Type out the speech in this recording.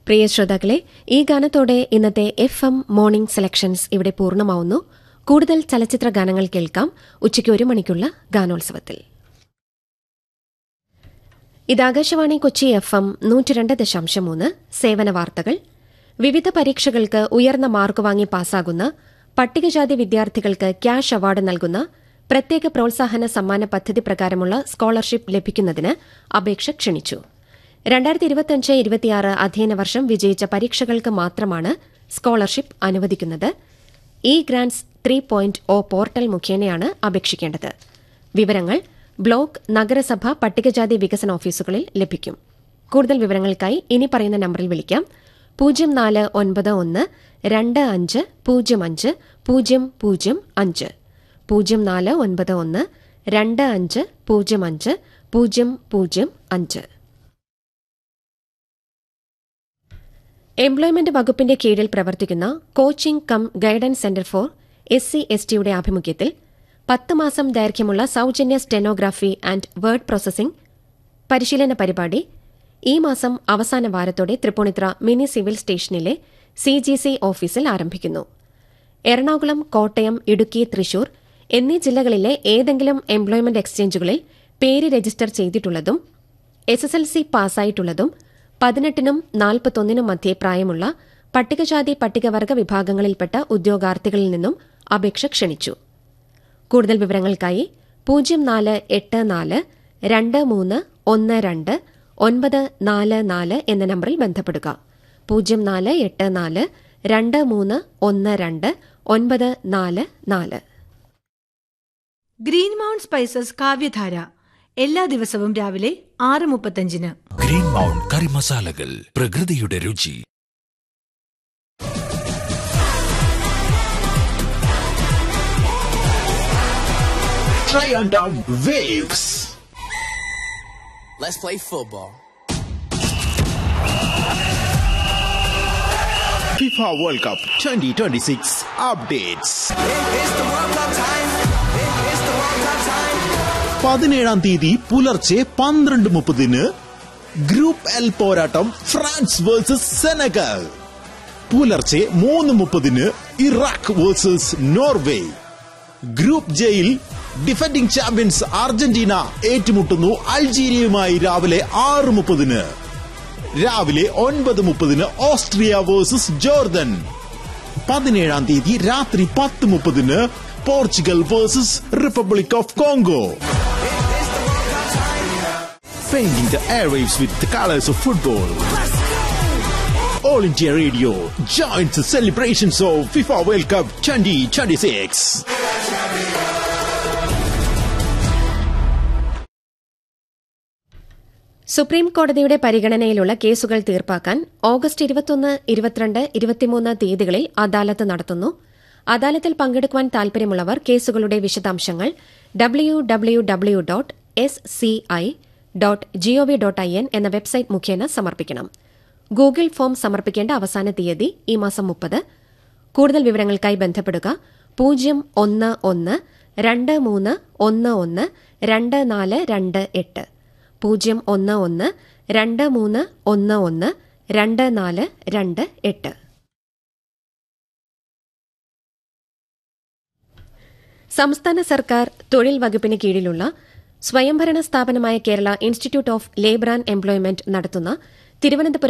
പ്രിയ ശ്രോതാക്കളെ ഈ ഗാനത്തോടെ ഇന്നത്തെ എഫ് എം മോർണിംഗ് സെലക്ഷൻസ് ഇവിടെ പൂർണ്ണമാവുന്നു കൂടുതൽ ചലച്ചിത്ര ഗാനങ്ങൾ കേൾക്കാം ഉച്ചയ്ക്ക് ഒരു മണിക്കുള്ള ഗാനോത്സവത്തിൽ ഇത് ആകാശവാണി കൊച്ചി എഫ് എം നൂറ്റിരണ്ട് ദശാംശം മൂന്ന് സേവന വാർത്തകൾ വിവിധ പരീക്ഷകൾക്ക് ഉയർന്ന മാർക്ക് വാങ്ങി പാസ്സാകുന്ന പട്ടികജാതി വിദ്യാർത്ഥികൾക്ക് ക്യാഷ് അവാർഡ് നൽകുന്ന പ്രത്യേക പ്രോത്സാഹന സമ്മാന പദ്ധതി പ്രകാരമുള്ള സ്കോളർഷിപ്പ് ലഭിക്കുന്നതിന് അപേക്ഷ ക്ഷണിച്ചു രണ്ടായിരത്തി ഇരുപത്തിയഞ്ച് ഇരുപത്തിയാറ് അധ്യയന വർഷം വിജയിച്ച പരീക്ഷകൾക്ക് മാത്രമാണ് സ്കോളർഷിപ്പ് അനുവദിക്കുന്നത് E grants three point O portal മുഖേനയാണ് അപേക്ഷിക്കേണ്ടത് വിവരങ്ങൾ ബ്ലോക്ക് നഗരസഭ പട്ടികജാതി വികസന ഓഫീസുകളിൽ ലഭിക്കും കൂടുതൽ വിവരങ്ങൾക്കായി ഇനി പറയുന്ന നമ്പറിൽ വിളിക്കാം പൂജ്യം നാല് ഒൻപത് ഒന്ന് രണ്ട് അഞ്ച് പൂജ്യം അഞ്ച് പൂജ്യം പൂജ്യം അഞ്ച് പൂജ്യം നാല് ഒൻപത് ഒന്ന് രണ്ട് അഞ്ച് പൂജ്യം അഞ്ച് പൂജ്യം പൂജ്യം അഞ്ച് എംപ്ലോയ്മെന്റ് വകുപ്പിന്റെ കീഴിൽ പ്രവർത്തിക്കുന്ന coaching cum guidance centre for S C S ടിയുടെ ആഭിമുഖ്യത്തിൽ പത്ത് മാസം ദൈർഘ്യമുള്ള സൌജന്യ സ്റ്റെനോഗ്രാഫി ആൻഡ് വേർഡ് പ്രോസസിംഗ് പരിശീലന പരിപാടി ഈ മാസം അവസാന വാരത്തോടെ തൃപ്പൂണിത്ര മിനി സിവിൽ സ്റ്റേഷനിലെ സി ജി സി ഓഫീസിൽ ആരംഭിക്കുന്നു എറണാകുളം കോട്ടയം ഇടുക്കി തൃശൂർ എന്നീ ജില്ലകളിലെ ഏതെങ്കിലും എംപ്ലോയ്മെന്റ് എക്സ്ചേഞ്ചുകളിൽ പേര് രജിസ്റ്റർ ചെയ്തിട്ടുള്ളതും എസ് എസ് എൽ സി പാസ്സായിട്ടുള്ളതും പതിനെട്ടിനും നാൽപ്പത്തൊന്നിനും മധ്യേ പ്രായമുള്ള പട്ടികജാതി പട്ടികവർഗ വിഭാഗങ്ങളിൽപ്പെട്ട ഉദ്യോഗാർത്ഥികളിൽ നിന്നും അപേക്ഷ ക്ഷണിച്ചു കൂടുതൽ വിവരങ്ങൾക്കായി പൂജ്യം നാല് എട്ട് നാല് രണ്ട് മൂന്ന് ഒന്ന് രണ്ട് ഒൻപത് നാല് നാല് എന്ന നമ്പറിൽ ബന്ധപ്പെടുക പൂജ്യം നാല് എട്ട് നാല് രണ്ട് മൂന്ന് ഒന്ന് രണ്ട് ഒൻപത് നാല് നാല് ഗ്രീൻ മൗണ്ട് സ്പൈസസ് കാവ്യധാര എല്ലാ ദിവസവും രാവിലെ ആറ് മുപ്പത്തഞ്ചിന് ഗ്രീൻ മൗണ്ട് കറി മസാലകൾ പ്രകൃതിയുടെ രുചി Triangle Waves. Let's play football. FIFA World Cup 2026 updates. പതിനേഴാം തീയതി പുലർച്ചെ പന്ത്രണ്ട് മുപ്പതിന് ഗ്രൂപ്പ് എൽ പോരാട്ടം ഫ്രാൻസ് വേഴ്സസ് സെനഗൽ പുലർച്ചെ മൂന്ന് മുപ്പതിന് ഇറാഖ് വേഴ്സസ് നോർവേ ഗ്രൂപ്പ് ജെയിൽ ഡിഫൻഡിംഗ് ചാമ്പ്യൻസ് അർജന്റീന ഏറ്റുമുട്ടുന്നു അൾജീരിയയുമായി രാവിലെ ആറ് മുപ്പതിന് രാവിലെ ഒൻപത് മുപ്പതിന് ഓസ്ട്രിയ വേഴ്സസ് ജോർദൻ പതിനേഴാം തീയതി രാത്രി പത്ത് മുപ്പതിന് Portugal versus Republic of Congo Painting the airwaves with the colors of football. All India Radio joins the celebrations of FIFA World Cup 2026. Supreme കോടതിയുടെ പരിഗണനയിലുള്ള കേസുകൾ തീർപ്പാക്കാൻ ഓഗസ്റ്റ് ഇരുപത്തൊന്ന് ഇരുപത്തിരണ്ട് ഇരുപത്തിമൂന്ന് തീയതികളിൽ അദാലത്ത് നടത്തുന്നു അദാലത്തിൽ പങ്കെടുക്കുവാൻ താൽപര്യമുള്ളവർ കേസുകളുടെ വിശദാംശങ്ങൾ W W W dot S C I dot G O V dot I N എന്ന വെബ്സൈറ്റ് മുഖേന സമർപ്പിക്കണം ഗൂഗിൾ ഫോം സമർപ്പിക്കേണ്ട അവസാന തീയതി ഈ മാസം മുപ്പത് കൂടുതൽ വിവരങ്ങൾക്കായി ബന്ധപ്പെടുക പൂജ്യം ഒന്ന് ഒന്ന് രണ്ട് മൂന്ന് ഒന്ന് ഒന്ന് രണ്ട് നാല് രണ്ട് എട്ട് പൂജ്യം ഒന്ന് ഒന്ന് രണ്ട് മൂന്ന് ഒന്ന് ഒന്ന് രണ്ട് നാല് രണ്ട് എട്ട് സംസ്ഥാന സർക്കാർ തൊഴിൽ വകുപ്പിന് കീഴിലുള്ള സ്വയംഭരണ സ്ഥാപനമായ Kerala institute of labour and employment നടത്തുന്ന തിരുവനന്തപുരം